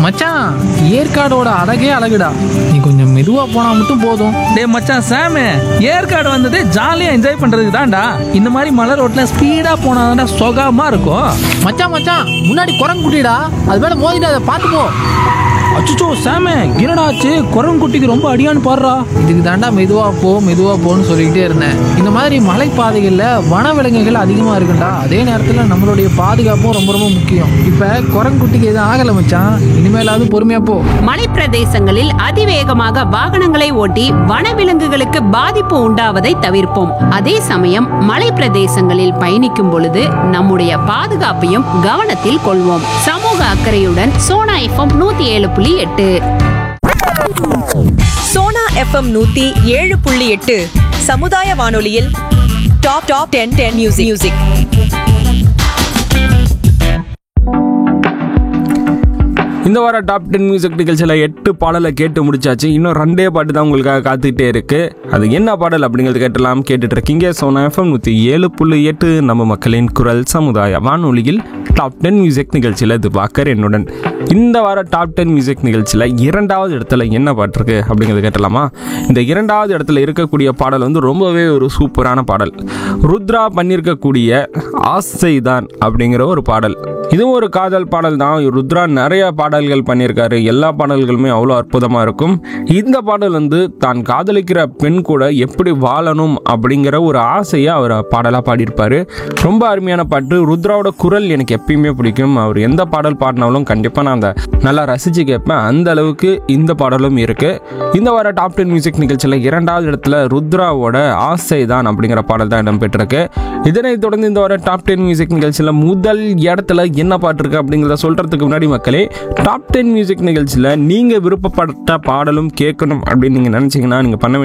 மச்சான் ஏற்காடோட அழகே அழகுடா நீ கொஞ்சம் மெதுவா போனா மட்டும் போதும் டேய் மச்சான் சாமு ஏற்காடு வந்தது ஜாலியாக என்ஜாய் பண்ணுறதுக்கு தான்டா இந்த மாதிரி மலை ரோட்டில் ஸ்பீடாக போனாதான்டா சுகமாக இருக்கும் மச்சான் மச்சான் முன்னாடி குரங்கு குட்டிடா அது மேல மோதிடாத பார்த்து போ அச்சுச்சோ சாமு என்னடாச்சு குரங்குட்டிக்கு ரொம்ப அடியான்னு பாடுறா இதுக்கு தாண்டா மெதுவா போ மெதுவா போன்னு சொல்லிக்கிட்டே இருந்தேன் இந்த மாதிரி மலைப்பாதைகள்ல வனவிலங்குகள் அதிகமா இருக்குண்டா அதே நேரத்துல நம்மளுடைய பாதுகாப்பும் ரொம்ப ரொம்ப முக்கியம் இப்ப குரங்குட்டிக்கு எதுவும் ஆகல மச்சான் இனிமேலாவது பொறுமையா போ மலைப்பிரதேசங்களில் அதிவேகமாக வாகனங்களை ஓட்டி வனவிலங்குகளுக்கு பாதிப்பு உண்டாவதை தவிர்ப்போம் அதே சமயம் மலைப்பிரதேசங்களில் பயணிக்கும் பொழுது நம்முடைய பாதுகாப்பையும் கவனத்தில் கொள்வோம் சமூக அக்கறையுடன் சோனா எஃப்எம் நூத்தி ஏழு புள்ளி எட்டு சோனா எஃப்எம் நூத்தி ஏழு புள்ளி எட்டு சமுதாய வானொலியில் top top ten ten music music இந்த வாரம் டாப் டென் மியூசிக் நிகழ்ச்சியில் எட்டு பாடலை கேட்டு முடிச்சாச்சு இன்னும் ரெண்டே பாட்டு தான் உங்களுக்காக காத்துக்கிட்டே இருக்கு அது என்ன பாடல் அப்படிங்கிறது கேட்டலாம் கேட்டுட்டு இருக்கீங்க சோனா எஃப்எம் நூற்றி ஏழு புள்ளி எட்டு நம்ம மக்களின் குரல் சமுதாய வானொலியில் டாப் டென் மியூசிக் நிகழ்ச்சியில் இது பாக்கர் என்னுடன் இந்த வார டாப் டென் மியூசிக் நிகழ்ச்சியில் இரண்டாவது இடத்துல என்ன பாட்டு இருக்கு அப்படிங்கிறது கேட்டலாமா இந்த இரண்டாவது இடத்துல இருக்கக்கூடிய பாடல் வந்து ரொம்பவே ஒரு சூப்பரான பாடல் ருத்ரா பண்ணியிருக்கக்கூடிய ஆசைதான் அப்படிங்கிற ஒரு பாடல் இதுவும் ஒரு காதல் பாடல் தான் ருத்ரா நிறைய பாடல்கள் பண்ணியிருக்காரு எல்லா பாடல்களுமே அவ்வளோ அற்புதமாக இருக்கும் இந்த பாடல் வந்து தான் காதலிக்கிற பெண் கூட எப்படி வாழணும் அப்படிங்கிற ஒரு ஆசையை அவர் பாடலாக பாடியிருப்பார் ரொம்ப அருமையான பாட்டு ருத்ராவோட குரல் எனக்கு எப்பயுமே பிடிக்கும் அவர் எந்த பாடல் பாடினாலும் கண்டிப்பாக நான் அந்த நல்லா ரசித்து கேட்பேன் அந்த அளவுக்கு இந்த பாடலும் இருக்குது இந்த வார டாப் டென் மியூசிக் நிகழ்ச்சியில் இரண்டாவது இடத்துல ருத்ராவோட ஆசை தான் அப்படிங்கிற பாடல் தான் இடம்பெற்றிருக்கு இதனைத் தொடர்ந்து இந்த வார டாப் டென் மியூசிக் நிகழ்ச்சியில் முதல் இடத்துல என்ன பாட்டு இருக்கு அப்படிங்கிறத சொல்கிறதுக்கு முன்னாடி மக்களே டாப் டென் மியூசிக் நிகழ்ச்சியில் நீங்கள் விருப்பப்பட்ட பாடலும் கேட்கணும் அப்படின்னு நீங்கள் நினச்சிங்கன்னா நீங்கள் பண்ண வேண்டிய